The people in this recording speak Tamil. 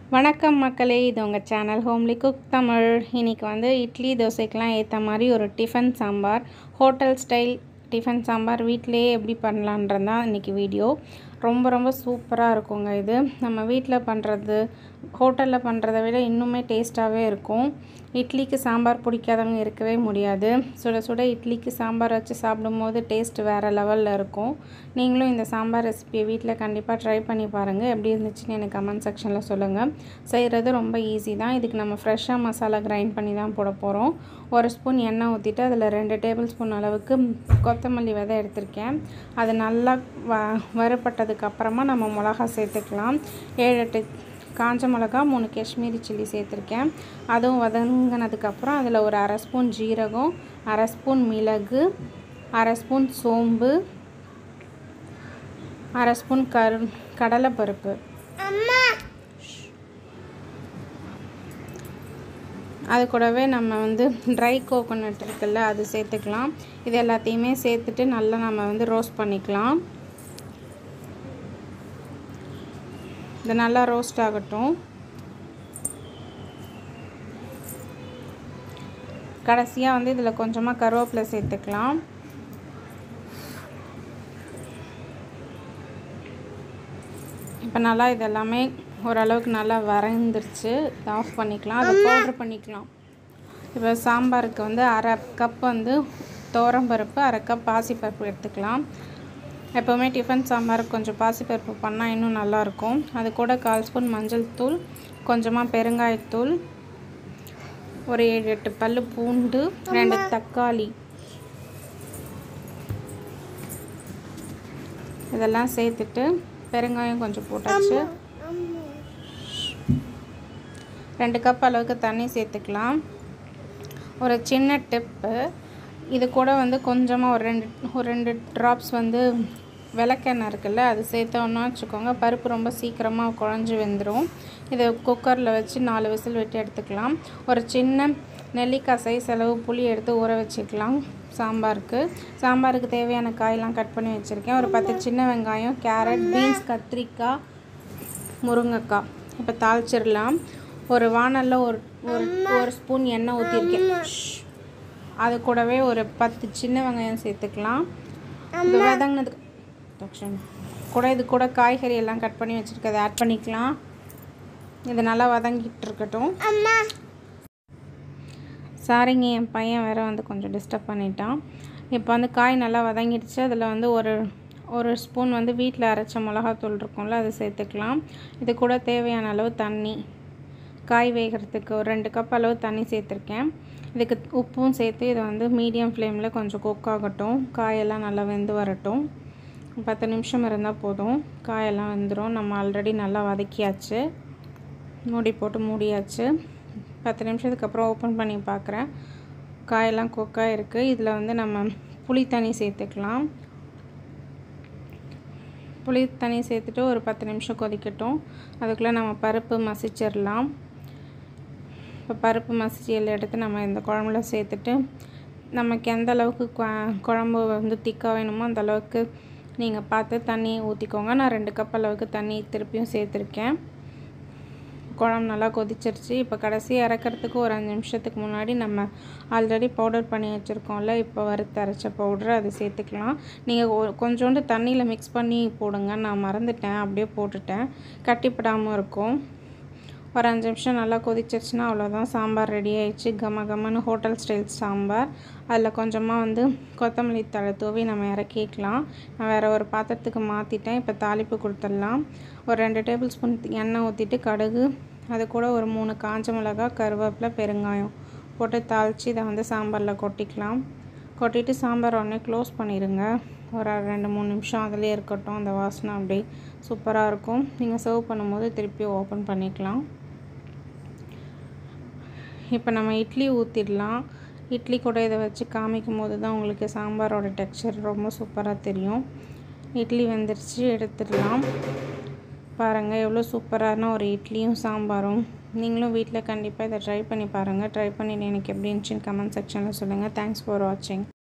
வணக்கம் மக்களே இது உங்கள் சேனல் ஹோம்லி குக் தமிழ் இன்றைக்கி வந்து இட்லி தோசைக்கெலாம் ஏற்ற மாதிரி ஒரு tiffin sambar hotel style tiffin sambar வீட்டிலேயே எப்படி பண்ணலான்றது தான் இன்றைக்கி வீடியோ ரொம்ப ரொம்ப சூப்பராக இருக்குங்க இது நம்ம வீட்டில் பண்ணுறது ஹோட்டலில் பண்ணுறதை விட இன்னுமே டேஸ்ட்டாகவே இருக்கும் இட்லிக்கு சாம்பார் பிடிக்காதவங்க இருக்கவே முடியாது சுட சுட இட்லிக்கு சாம்பார் வச்சு சாப்பிடும்போது டேஸ்ட் வேறு லெவலில் இருக்கும் நீங்களும் இந்த சாம்பார் ரெசிபியை வீட்டில் கண்டிப்பாக ட்ரை பண்ணி பாருங்கள் எப்படி இருந்துச்சுன்னு எனக்கு கமெண்ட் செக்ஷனில் சொல்லுங்கள் செய்கிறது ரொம்ப ஈஸி தான் இதுக்கு நம்ம ஃப்ரெஷ்ஷாக மசாலா கிரைண்ட் பண்ணி தான் போட போகிறோம் ஒரு ஸ்பூன் எண்ணெய் ஊற்றிட்டு அதில் ரெண்டு டேபிள் ஸ்பூன் அளவுக்கு கொத்தமல்லி விதை எடுத்திருக்கேன் அது நல்லா வ வறுபட்டதுக்கு அப்புறமா நம்ம மிளகா சேர்த்துக்கலாம் ஏழு எட்டு காஞ்ச மிளகா மூணு காஷ்மீரி சில்லி சேர்த்துருக்கேன் அதுவும் வதங்கினதுக்கப்புறம் அதில் ஒரு அரை ஸ்பூன் ஜீரகம் அரை ஸ்பூன் மிளகு அரை ஸ்பூன் சோம்பு அரை ஸ்பூன் கரு கடலைப்பருப்பு அது கூடவே நம்ம வந்து ட்ரை கோகோனட் இருக்குல்ல அது சேர்த்துக்கலாம் இது எல்லாத்தையுமே சேர்த்துட்டு நல்லா நம்ம வந்து ரோஸ்ட் பண்ணிக்கலாம் இது நல்லா ரோஸ்ட் ஆகட்டும் கடைசியாக வந்து இதில் கொஞ்சமாக கருவேப்பிலை சேர்த்துக்கலாம் இப்போ நல்லா இது எல்லாமே ஓரளவுக்கு நல்லா வரைந்துருச்சு இதை ஆஃப் பண்ணிக்கலாம் அதை பவுட்ரு பண்ணிக்கலாம் இப்போ சாம்பாருக்கு வந்து அரை கப் வந்து பருப்பு அரை கப் பாசிப்பருப்பு எடுத்துக்கலாம் எப்போவுமே டிஃபன் சாம்பாருக்கு கொஞ்சம் பாசிப்பருப்பு பண்ணால் இன்னும் நல்லாயிருக்கும் அது கூட கால் ஸ்பூன் மஞ்சள் தூள் கொஞ்சமாக பெருங்காயத்தூள் ஒரு ஏழு எட்டு பல் பூண்டு ரெண்டு தக்காளி இதெல்லாம் சேர்த்துட்டு பெருங்காயம் கொஞ்சம் போட்டாச்சு ரெண்டு கப் அளவுக்கு தண்ணி சேர்த்துக்கலாம் ஒரு சின்ன டிப்பு இது கூட வந்து கொஞ்சமாக ஒரு ரெண்டு ஒரு ரெண்டு ட்ராப்ஸ் வந்து விளக்கெண்ணெய் இருக்குல்ல அது சேர்த்தோன்னா வச்சுக்கோங்க பருப்பு ரொம்ப சீக்கிரமாக குழஞ்சி வெந்துடும் இதை குக்கரில் வச்சு நாலு விசில் விட்டு எடுத்துக்கலாம் ஒரு சின்ன நெல்லிக்காய் சைஸ் அளவு புளி எடுத்து ஊற வச்சுக்கலாம் சாம்பாருக்கு சாம்பாருக்கு தேவையான காயெல்லாம் கட் பண்ணி வச்சுருக்கேன் ஒரு பத்து சின்ன வெங்காயம் கேரட் பீன்ஸ் கத்திரிக்காய் முருங்கைக்காய் இப்போ தாளிச்சிடலாம் ஒரு வானலில் ஒரு ஒரு ஒரு ஸ்பூன் எண்ணெய் ஊற்றிருக்கேன் அது கூடவே ஒரு பத்து சின்ன வெங்காயம் சேர்த்துக்கலாம் இது வதங்கினதுக்கு கூட இது கூட காய்கறி எல்லாம் கட் பண்ணி வச்சுருக்கதை ஆட் பண்ணிக்கலாம் இது நல்லா வதங்கிட்டு இருக்கட்டும் சாரிங்க என் பையன் வேறு வந்து கொஞ்சம் டிஸ்டர்ப் பண்ணிட்டான் இப்போ வந்து காய் நல்லா வதங்கிடுச்சு அதில் வந்து ஒரு ஒரு ஸ்பூன் வந்து வீட்டில் அரைச்ச மிளகாத்தூள் இருக்கும்ல அதை சேர்த்துக்கலாம் இது கூட தேவையான அளவு தண்ணி காய் வேகிறதுக்கு ஒரு ரெண்டு கப் அளவு தண்ணி சேர்த்துருக்கேன் இதுக்கு உப்பும் சேர்த்து இதை வந்து மீடியம் ஃப்ளேமில் கொஞ்சம் குக் ஆகட்டும் காயெல்லாம் நல்லா வெந்து வரட்டும் பத்து நிமிஷம் இருந்தால் போதும் காயெல்லாம் வெந்துடும் நம்ம ஆல்ரெடி நல்லா வதக்கியாச்சு மூடி போட்டு மூடியாச்சு பத்து நிமிஷத்துக்கு அப்புறம் ஓப்பன் பண்ணி பார்க்குறேன் காயெல்லாம் குக்காக இருக்குது இதில் வந்து நம்ம புளி தண்ணி சேர்த்துக்கலாம் புளி தண்ணி சேர்த்துட்டு ஒரு பத்து நிமிஷம் கொதிக்கட்டும் அதுக்குள்ளே நம்ம பருப்பு மசிச்சிடலாம் இப்போ பருப்பு மசியல் எடுத்து நம்ம இந்த குழம்புல சேர்த்துட்டு நமக்கு எந்த அளவுக்கு குழம்பு வந்து திக்காக வேணுமோ அந்த அளவுக்கு நீங்கள் பார்த்து தண்ணி ஊற்றிக்கோங்க நான் ரெண்டு கப் அளவுக்கு தண்ணி திருப்பியும் சேர்த்துருக்கேன் குழம்பு நல்லா கொதிச்சிருச்சு இப்போ கடைசி இறக்கிறதுக்கு ஒரு அஞ்சு நிமிஷத்துக்கு முன்னாடி நம்ம ஆல்ரெடி பவுடர் பண்ணி வச்சுருக்கோம்ல இப்போ வறுத்து அரைச்ச பவுட்ரு அது சேர்த்துக்கலாம் நீங்கள் கொஞ்சோண்டு தண்ணியில் மிக்ஸ் பண்ணி போடுங்க நான் மறந்துட்டேன் அப்படியே போட்டுட்டேன் கட்டிப்படாமல் இருக்கும் ஒரு அஞ்சு நிமிஷம் நல்லா கொதிச்சிருச்சுன்னா அவ்வளோதான் சாம்பார் ரெடி ஆயிடுச்சு கம கமன்னு ஹோட்டல் ஸ்டைல் சாம்பார் அதில் கொஞ்சமாக வந்து கொத்தமல்லி தழை தூவி நம்ம இறக்கிக்கலாம் நான் வேறு ஒரு பாத்திரத்துக்கு மாற்றிட்டேன் இப்போ தாளிப்பு கொடுத்துடலாம் ஒரு ரெண்டு டேபிள் ஸ்பூன் எண்ணெய் ஊற்றிட்டு கடுகு அது கூட ஒரு மூணு காஞ்ச மிளகா கருவேப்பிலை பெருங்காயம் போட்டு தாளித்து இதை வந்து சாம்பாரில் கொட்டிக்கலாம் கொட்டிட்டு சாம்பார் உடனே க்ளோஸ் பண்ணிடுங்க ஒரு ரெண்டு மூணு நிமிஷம் அதிலே இருக்கட்டும் அந்த வாசனை அப்படியே சூப்பராக இருக்கும் நீங்கள் சர்வ் பண்ணும்போது திருப்பி ஓப்பன் பண்ணிக்கலாம் இப்போ நம்ம இட்லி ஊற்றிடலாம் இட்லி கூட இதை வச்சு காமிக்கும் போது தான் உங்களுக்கு சாம்பாரோட டெக்ஸ்சர் ரொம்ப சூப்பராக தெரியும் இட்லி வெந்துருச்சு எடுத்துடலாம் பாருங்கள் எவ்வளோ சூப்பரான ஒரு இட்லியும் சாம்பாரும் நீங்களும் வீட்டில் கண்டிப்பாக இதை ட்ரை பண்ணி பாருங்கள் ட்ரை பண்ணிட்டு எனக்கு எப்படி இருந்துச்சுன்னு கமெண்ட் செக்ஷனில் சொல்லுங்கள் தேங்க்ஸ் ஃபார் வாட்சிங்